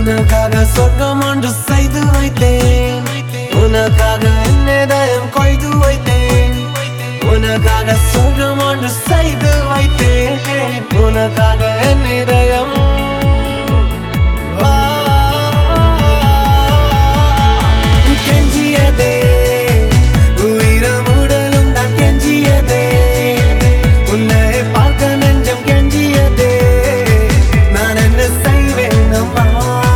உனக்காக சொர்க்கம் ஒன்று செய்து வைத்தேன் உனக்காக என்னதயம் கொய்து வைத்தேன் உனக்காக சொர்க்கம் ஒன்று செய்து வைத்தேன் உனக்காக என்னதயம் கெஞ்சியதே உயிரும் உடலும் தான் கெஞ்சியதே உன்னை பார்க்க நெஞ்சம் கெஞ்சியதே நான் என்ன செய்வேன் அம்மா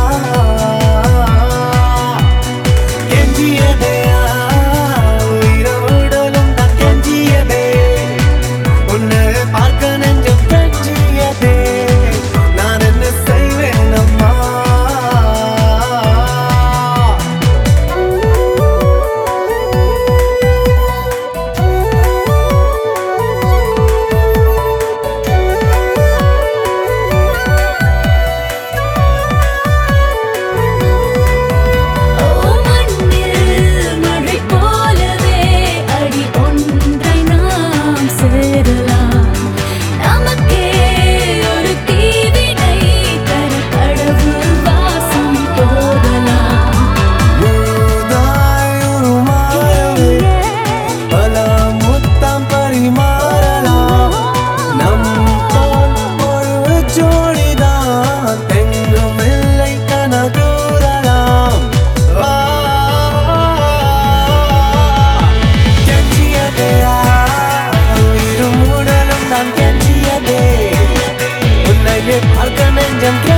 கெஞ்சியதே உயிரும் உடலும் தான் கெஞ்சியதே உன்னை பார்க்க நெஞ்சம் கெஞ்சியதே நான் என்ன செய்வேன் அம்மா ஓ மண்ணில் மழை போலவே அடி ஒன்றை நாம் சேரலாம் நமக்கே ஒரு தீவினை தர கடவுள் வாசம் போகலாம் ஊதாய் உருமாறவே பல முத்தம் பரிமாறலாம் நம் போல் ஒரு ஜோடிதான் எங்கும் இல்லை கனகூறலாம் ஆ, கெஞ்சியதே உயிரும் உடலும் தான் கெஞ்சியதே உன்னை பார்க்க நெஞ்சம் கெஞ்சியதே